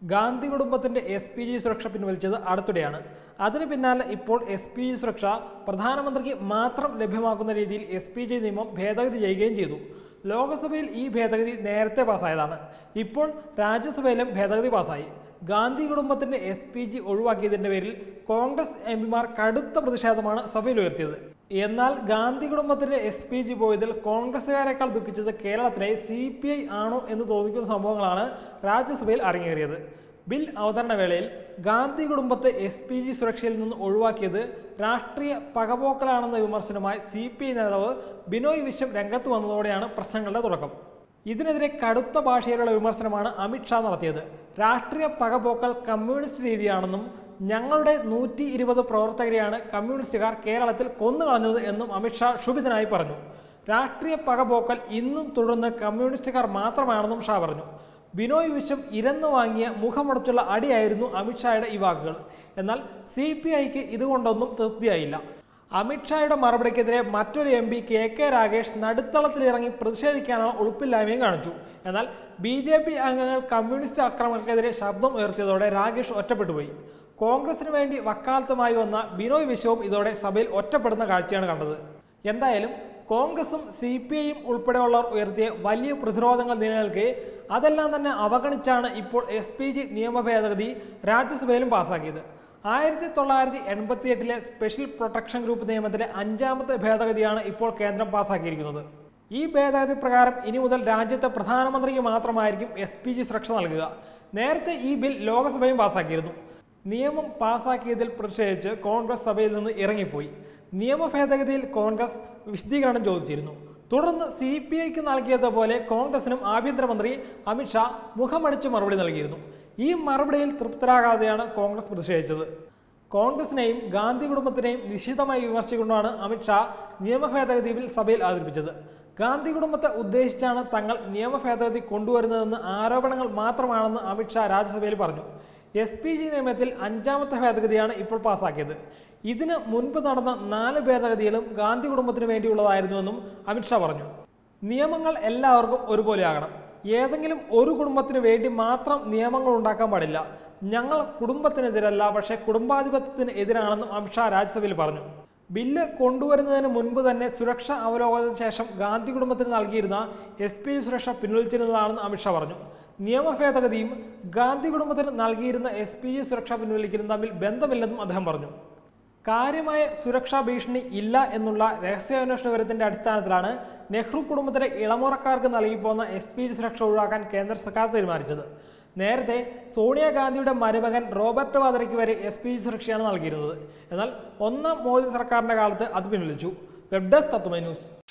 ഗാന്ധി കുടുംബത്തിന്റെ S P G സുരക്ഷ പിൻവലിച്ചത് അടുത്തിടെയാണ് അതിന് പിന്നാലെ ഇപ്പോൾ എസ് പി ജി സുരക്ഷ പ്രധാനമന്ത്രിക്ക് മാത്രം ലഭ്യമാക്കുന്ന രീതിയിൽ എസ് പി ജി നിയമം ഭേദഗതി ചെയ്യുകയും ചെയ്തു ലോക്സഭയിൽ ഈ ഭേദഗതി നേരത്തെ പാസ്സായതാണ് ഇപ്പോൾ രാജ്യസഭയിലും ഭേദഗതി പാസ്സായി ഗാന്ധി കുടുംബത്തിന്റെ എസ് പി ജി ഒഴിവാക്കിയതിന്റെ പേരിൽ കോൺഗ്രസ് എം പിമാർ കടുത്ത പ്രതിഷേധമാണ് സഭയിൽ ഉയർത്തിയത് എന്നാൽ ഗാന്ധി കുടുംബത്തിന്റെ എസ് പി ജി പോയതിൽ കോൺഗ്രസുകാരെക്കാൾ ദുഃഖിച്ചത് കേരളത്തിലെ സി പി ഐ ആണോ എന്ന് തോന്നിക്കുന്ന സംഭവങ്ങളാണ് രാജ്യസഭയിൽ അരങ്ങേറിയത് ബിൽ അവതരണ വേളയിൽ ഗാന്ധി കുടുംബത്തെ എസ് പി ജി സുരക്ഷയിൽ നിന്ന് ഒഴിവാക്കിയത് രാഷ്ട്രീയ പകപോക്കലാണെന്ന വിമർശനമായി സി പി ഐ നേതാവ് ബിനോയ് വിശ്വം രംഗത്ത് വന്നതോടെയാണ് പ്രശ്നങ്ങളുടെ തുടക്കം ഇതിനെതിരെ കടുത്ത ഭാഷയിലുള്ള വിമർശനമാണ് അമിത്ഷാ നടത്തിയത് രാഷ്ട്രീയ പകപോക്കൽ കമ്മ്യൂണിസ്റ്റ് രീതിയാണെന്നും ഞങ്ങളുടെ നൂറ്റി ഇരുപത് പ്രവർത്തകരെയാണ് കമ്മ്യൂണിസ്റ്റുകാർ കേരളത്തിൽ കൊന്നുകളഞ്ഞത് എന്നും അമിത്ഷാ ക്ഷുഭിതനായി പറഞ്ഞു രാഷ്ട്രീയ പകപോക്കൽ ഇന്നും തുടർന്ന് കമ്മ്യൂണിസ്റ്റുകാർ മാത്രമാണെന്നും ഷാ പറഞ്ഞു ബിനോയ് വിശ്വം ഇരന്നു വാങ്ങിയ മുഖമടച്ചുള്ള അടിയായിരുന്നു അമിത്ഷായുടെ ഈ വാക്കുകൾ എന്നാൽ സി പി ഐക്ക് ഇതുകൊണ്ടൊന്നും തൃപ്തിയായില്ല അമിത്ഷായുടെ മറുപടിക്കെതിരെ മറ്റൊരു M P K K Ragesh നടുത്തളത്തിലിറങ്ങി പ്രതിഷേധിക്കാനുള്ള ഉളുപ്പില്ലായ്മയും കാണിച്ചു എന്നാൽ ബി ജെ പി അംഗങ്ങൾ കമ്മ്യൂണിസ്റ്റ് അക്രമങ്ങൾക്കെതിരെ ശബ്ദം ഉയർത്തിയതോടെ രാഗേഷ് ഒറ്റപ്പെട്ടുപോയി കോൺഗ്രസിന് വേണ്ടി വക്കാലത്തുമായി വന്ന ബിനോയ് വിശ്വവും ഇതോടെ സഭയിൽ ഒറ്റപ്പെടുന്ന കാഴ്ചയാണ് കണ്ടത് എന്തായാലും കോൺഗ്രസും സി പി ഐയും ഉൾപ്പെടെയുള്ളവർ ഉയർത്തിയ വലിയ പ്രതിരോധങ്ങൾ നിലനിൽക്കെ അതെല്ലാം തന്നെ അവഗണിച്ചാണ് ഇപ്പോൾ എസ് പി ജി നിയമ ഭേദഗതി രാജ്യസഭയിലും പാസ്സാക്കിയത് ആയിരത്തി തൊള്ളായിരത്തി എൺപത്തി എട്ടിലെ സ്പെഷ്യൽ പ്രൊട്ടക്ഷൻ ഗ്രൂപ്പ് നിയമത്തിലെ അഞ്ചാമത്തെ ഭേദഗതിയാണ് ഇപ്പോൾ കേന്ദ്രം പാസ്സാക്കിയിരിക്കുന്നത് ഈ ഭേദഗതി പ്രകാരം ഇനി മുതൽ രാജ്യത്തെ പ്രധാനമന്ത്രിക്ക് മാത്രമായിരിക്കും എസ് പി ജി സുരക്ഷ നൽകുക നേരത്തെ ഈ ബിൽ ലോക്സഭയും പാസ്സാക്കിയിരുന്നു നിയമം പാസ്സാക്കിയതിൽ പ്രതിഷേധിച്ച് കോൺഗ്രസ് സഭയിൽ നിന്ന് ഇറങ്ങിപ്പോയി നിയമ ഭേദഗതിയിൽ കോൺഗ്രസ് വിശദീകരണം ചോദിച്ചിരുന്നു തുടർന്ന് സി പി ഐക്ക് നൽകിയതുപോലെ കോൺഗ്രസിനും ആഭ്യന്തരമന്ത്രി അമിത്ഷാ മുഖമടിച്ച് മറുപടി നൽകിയിരുന്നു ഈ മറുപടിയിൽ തൃപ്തരാകാതെയാണ് കോൺഗ്രസ് പ്രതിഷേധിച്ചത് കോൺഗ്രസിനെയും ഗാന്ധി കുടുംബത്തിനെയും നിശിതമായി വിമർശിച്ചുകൊണ്ടാണ് അമിത്ഷാ നിയമ ഭേദഗതി ബിൽ സഭയിൽ അവതരിപ്പിച്ചത് ഗാന്ധി കുടുംബത്തെ ഉദ്ദേശിച്ചാണ് തങ്ങൾ നിയമ ഭേദഗതി കൊണ്ടുവരുന്നതെന്ന് ആരോപണങ്ങൾ മാത്രമാണെന്ന് അമിത്ഷാ രാജ്യസഭയിൽ പറഞ്ഞു എസ് പി ജി നിയമത്തിൽ അഞ്ചാമത്തെ ഭേദഗതിയാണ് ഇപ്പോൾ പാസ്സാക്കിയത് ഇതിന് മുൻപ് നടന്ന നാല് ഭേദഗതികളും ഗാന്ധി കുടുംബത്തിന് വേണ്ടിയുള്ളതായിരുന്നുവെന്നും അമിത്ഷാ പറഞ്ഞു നിയമങ്ങൾ എല്ലാവർക്കും ഒരുപോലെയാകണം ഏതെങ്കിലും ഒരു കുടുംബത്തിന് വേണ്ടി മാത്രം നിയമങ്ങൾ ഉണ്ടാക്കാൻ പാടില്ല ഞങ്ങൾ കുടുംബത്തിനെതിരല്ല പക്ഷേ കുടുംബാധിപത്യത്തിന് എതിരാണെന്നും അമിത്ഷാ രാജ്യസഭയിൽ പറഞ്ഞു ബില്ല് കൊണ്ടുവരുന്നതിന് മുൻപ് തന്നെ സുരക്ഷ അവലോകനത്തിന് ശേഷം ഗാന്ധി കുടുംബത്തിന് നൽകിയിരുന്ന എസ് പി സുരക്ഷ പിൻവലിച്ചിരുന്നതാണെന്ന് അമിത്ഷാ പറഞ്ഞു നിയമ ഭേദഗതിയും ഗാന്ധി കുടുംബത്തിന് നൽകിയിരുന്ന എസ് പി ജി സുരക്ഷ പിൻവലിക്കലും തമ്മിൽ ബന്ധമില്ലെന്നും അദ്ദേഹം പറഞ്ഞു കാര്യമായ സുരക്ഷാ ഭീഷണി ഇല്ല എന്നുള്ള രഹസ്യാന്വേഷണ വിവരത്തിന്റെ അടിസ്ഥാനത്തിലാണ് നെഹ്റു കുടുംബത്തിലെ ഇളമുറക്കാർക്ക് നൽകിപ്പോന്ന എസ് പി ജി സുരക്ഷ ഒഴിവാക്കാൻ കേന്ദ്ര സർക്കാർ തീരുമാനിച്ചത് നേരത്തെ സോണിയാഗാന്ധിയുടെ മരുമകൻ റോബർട്ട് വാദ്രയ്ക്ക് വരെ എസ് പി ജി സുരക്ഷയാണ് നൽകിയിരുന്നത് എന്നാൽ ഒന്നാം മോദി സർക്കാരിന്റെ കാലത്ത് അത് പിൻവലിച്ചു വെബ് ഡെസ്ക് തത്വമൈ ന്യൂസ്